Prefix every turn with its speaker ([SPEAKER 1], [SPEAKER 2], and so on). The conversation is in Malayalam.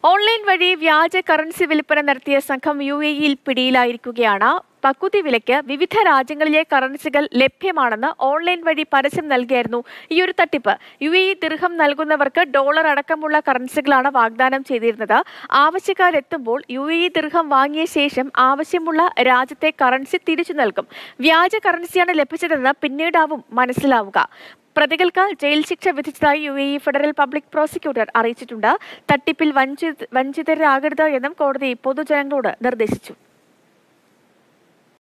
[SPEAKER 1] ഓൺലൈൻ വഴി വ്യാജ കറൻസി വിൽപ്പന നടത്തിയ സംഘം യു എയിൽ പിടിയിലായിരിക്കുകയാണ് പകുതി വിലയ്ക്ക് വിവിധ രാജ്യങ്ങളിലെ കറൻസികൾ ലഭ്യമാണെന്ന് ഓൺലൈൻ വഴി പരസ്യം നൽകിയായിരുന്നു ഈ ഒരു തട്ടിപ്പ് യു എ ദീർഘം നൽകുന്നവർക്ക് ഡോളർ അടക്കമുള്ള കറൻസികളാണ് വാഗ്ദാനം ചെയ്തിരുന്നത് ആവശ്യക്കാരെത്തുമ്പോൾ യു എ ദീർഘം വാങ്ങിയ ശേഷം ആവശ്യമുള്ള രാജ്യത്തെ കറൻസി തിരിച്ചു നൽകും വ്യാജ കറൻസിയാണ് ലഭിച്ചതെന്ന് പിന്നീടാവും മനസ്സിലാവുക പ്രതികൾക്ക് ജയിൽ ശിക്ഷ വിധിച്ചതായി U A federal public prosecutor അറിയിച്ചിട്ടുണ്ട് തട്ടിപ്പിൽ വഞ്ചി വഞ്ചിതരാകരുത് എന്നും കോടതി പൊതുജനങ്ങളോട് നിർദ്ദേശിച്ചു